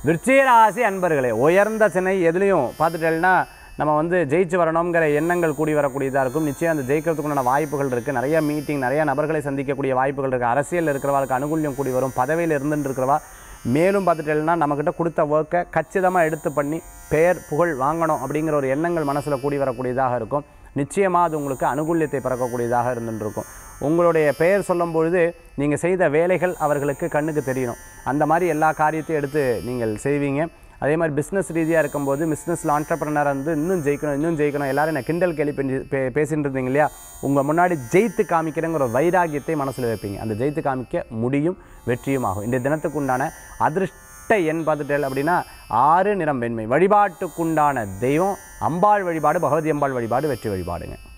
விருச்சிகராசி அன்பர்களே உயர்ந்த சினை எதுலேயும் பார்த்துட்டேன்னா நம்ம வந்து ஜெயிச்சு வரணுங்கிற எண்ணங்கள் கூடி வரக்கூடியதாக இருக்கும் நிச்சயம் அந்த ஜெயிக்கிறதுக்குண்டான வாய்ப்புகள் இருக்குது நிறைய மீட்டிங் நிறைய நபர்களை சந்திக்கக்கூடிய வாய்ப்புகள் இருக்குது அரசியல் இருக்கிறவாளுக்கு அனுகூல்யம் கூடி வரும் பதவியில் இருந்துட்டு இருக்கிறவா மேலும் பார்த்துட்டேன்னா நம்மக்கிட்ட கொடுத்த ஒர்க்கை கச்சிதமாக எடுத்து பண்ணி பெயர் புகழ் வாங்கணும் அப்படிங்கிற ஒரு எண்ணங்கள் மனசில் கூடி வரக்கூடியதாக இருக்கும் நிச்சயமாக அது உங்களுக்கு அனுகூல்யத்தை பிறக்கக்கூடியதாக இருந்துட்டு இருக்கும் உங்களுடைய பெயர் சொல்லும் பொழுது நீங்கள் செய்த வேலைகள் அவர்களுக்கு கண்ணுக்கு தெரியணும் அந்த மாதிரி எல்லா காரியத்தையும் எடுத்து நீங்கள் செய்வீங்க அதே மாதிரி பிஸ்னஸ் ரீதியாக இருக்கும்போது பிஸ்னஸில் ஆண்டர்பிரனர் வந்து இன்னும் ஜெயிக்கணும் இன்னும் ஜெயிக்கணும் எல்லாரும் என்ன கிண்டல் கேலி பண்ணி பே பேசிட்டு இருந்தீங்க இல்லையா உங்கள் முன்னாடி ஜெயித்து காமிக்கிறேங்கிற ஒரு வைராகியத்தை மனசில் வைப்பீங்க அந்த ஜெயித்து காமிக்க முடியும் வெற்றியும் ஆகும் இந்த தினத்துக்கு உண்டான அதிர்ஷ்ட எண் பார்த்துட்டேன் அப்படின்னா ஆறு நிறம் வெண்மை வழிபாட்டுக்குண்டான தெய்வம் அம்பாள் வழிபாடு பகவதி அம்பாள் வழிபாடு வெற்றி வழிபாடுங்க